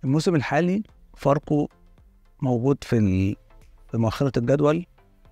الموسم الحالي فاركو موجود في ال- في مؤخرة الجدول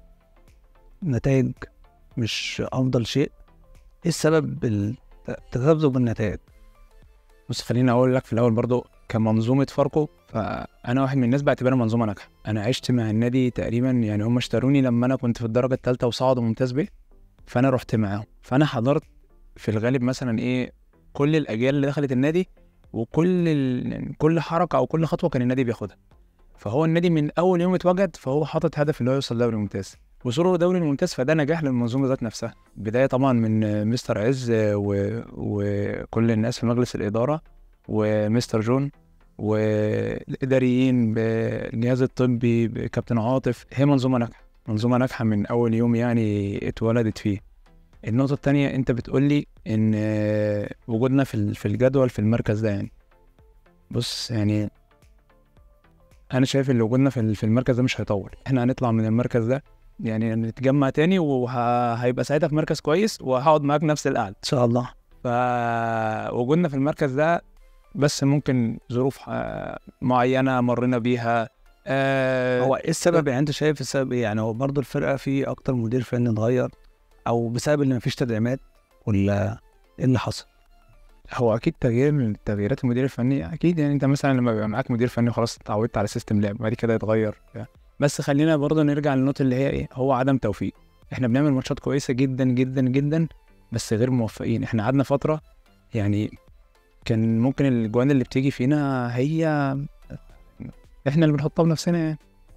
نتائج مش أفضل شيء إيه السبب ال- تذبذب النتائج؟ بص خليني اقول لك في الاول برضو كمنظومه فاركو فانا واحد من الناس بعتبرها منظومه ناجحه انا عشت مع النادي تقريبا يعني هم اشتروني لما انا كنت في الدرجه الثالثه وصعدوا ممتاز بيه فانا رحت معاهم فانا حضرت في الغالب مثلا ايه كل الاجيال اللي دخلت النادي وكل ال... يعني كل حركه او كل خطوه كان النادي بياخدها فهو النادي من اول يوم اتوجد فهو حاطط هدف اللي هو يوصل دوري ممتاز وصوله دوري الممتاز فده نجاح للمنظومه ذات نفسها بدايه طبعا من آه، مستر عز آه، و... وكل الناس في مجلس الاداره ومستر جون والاداريين بالجهاز الطبي بكابتن عاطف هي منظومه ناجحه منظومه ناجحه من اول يوم يعني اتولدت فيه النقطه الثانيه انت بتقول لي ان آه، وجودنا في ال- في الجدول في المركز ده يعني بص يعني انا شايف ان وجودنا في ال- في المركز ده مش هيطول احنا هنطلع من المركز ده يعني نتجمع تاني وهيبقى ساعتها في مركز كويس وهقعد معاك نفس القعده إن شاء الله فوجودنا في المركز ده بس ممكن ظروف آه، معينة مرينا بيها آه، هو إيه السبب يعني أنت شايف السبب إيه؟ يعني هو برضه الفرقة في أكتر مدير فني اتغير أو بسبب إن مفيش تدعيمات ولا إيه اللي حصل؟ هو اكيد تغيير من تغييرات المدير الفني اكيد يعني انت مثلا لما بيبقى معاك مدير فني خلاص اتعودت على سيستم لعب بعد كده يتغير بس خلينا برضه نرجع للنقطة اللي هي ايه هو عدم توفيق احنا بنعمل ماتشات كويسة جدا جدا جدا بس غير موفقين احنا قعدنا فترة يعني كان ممكن الجوان اللي بتيجي فينا هي احنا اللي بنحطها بنفسنا يعني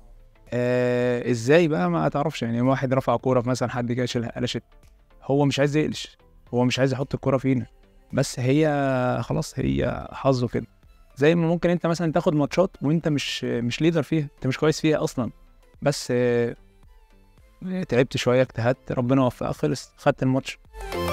آه ازاي بقى ما تعرفش يعني واحد رفع كوره في مثلا حد جه شالها قلشت هو مش عايز يقلش هو مش عايز يحط الكوره فينا بس هي خلاص هي حظه كده زي ما ممكن انت مثلا تاخد ماتشات وانت مش مش ليدر فيها انت مش كويس فيها اصلا بس آه، تعبت شويه اجتهدت ربنا وفقك خلص خدت الماتش